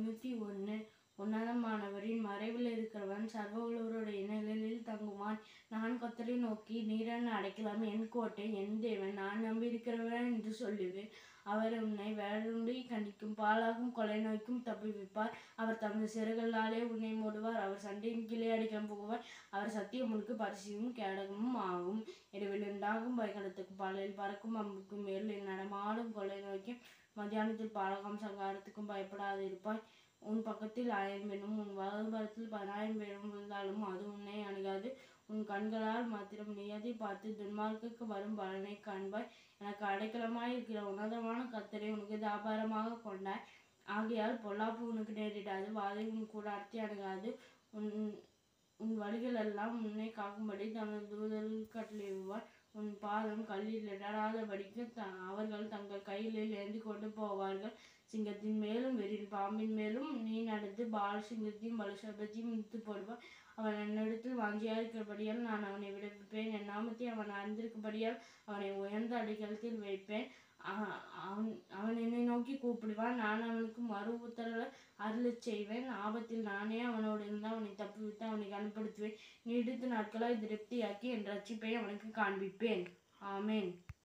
தொண்ணூற்றி ஒன்று உன்னதமானவரின் மறைவில் இருக்கிறவன் சர்வ உள்ளவருடைய நிழலில் தங்குவான் நான் கத்தரை நோக்கி நீரன் அடைக்கலாம் என் கோட்டை என் தேவன் நான் நம்பியிருக்கிறவன் என்று சொல்லுவேன் அவர் உன்னை வேலுண்டி கண்டிக்கும் பாலாகும் கொலை நோய்க்கும் தப்புவிப்பார் அவர் தமது சிறகுகளாலே உன்னை மூடுவார் அவர் சண்டையின் கீழே அடிக்கம் போகுவார் அவர் சத்தியமுனுக்கு பரிசியும் கேடகமும் ஆகும் இரவில் உண்டாகும் பயக்கடத்துக்கு பாலையில் பறக்கும் அம்புக்கும் மேல் நடமாடும் கொலை நோய்க்கும் மத்தியானத்தில் பாலகம் சங்காரத்துக்கும் பயப்படாது இருப்பாய் உன் பக்கத்தில் ஆயிரம் பேரும் உன் வலதுபுறத்தில் பதினாயிரம் பேரும் விழுந்தாலும் அது உன்னை அணுகாது உன் கண்களால் மாத்திரம் நீ அதை பார்த்து துன்மார்க்குக்கு வரும் பலனை காண்பாய் எனக்கு அடைக்கலமாய் இருக்கிற உன்னதமான கத்தரை உனக்கு தாபாரமாக கொண்டாய் ஆகையால் பொல்லாப்பு உனக்கு நேரிடாது வாதை உன் கூடார்த்தி அணுகாது உன் உன் வழிகள் எல்லாம் உன்னை காக்கும்படி தமது தூதர்கள் கட்டளையிடுவார் உன் பாதம் கல்லில் இடராதபடிக்கு த அவர்கள் தங்கள் கைகளில் ஏந்தி கொண்டு போவார்கள் சிங்கத்தின் மேலும் வெறியின் பாம்பின் மேலும் நீ நடந்து பால் சிங்கத்தையும் பலுசபத்தையும் இழுத்து போடுவான் அவன் என்னிடத்தில் வாஞ்சியா இருக்கிறபடியால் நான் அவனை விடுவிப்பேன் என் நாமத்தை அவன் அறிந்திருக்கபடியால் அவனை உயர்ந்த அடிகளத்தில் வைப்பேன் அ- அவன் அவன் என்னை நோக்கி கூப்பிடுவான் நான் அவனுக்கு மறு உத்தரவு அருளச் செய்வேன் ஆபத்தில் நானே அவனோடு இருந்து அவனை தப்புவித்து அவனை கனப்படுத்துவேன் நீடித்த நாட்களாய் திருப்தியாக்கி என் ரட்சிப்பை அவனுக்கு காண்பிப்பேன் ஆமென்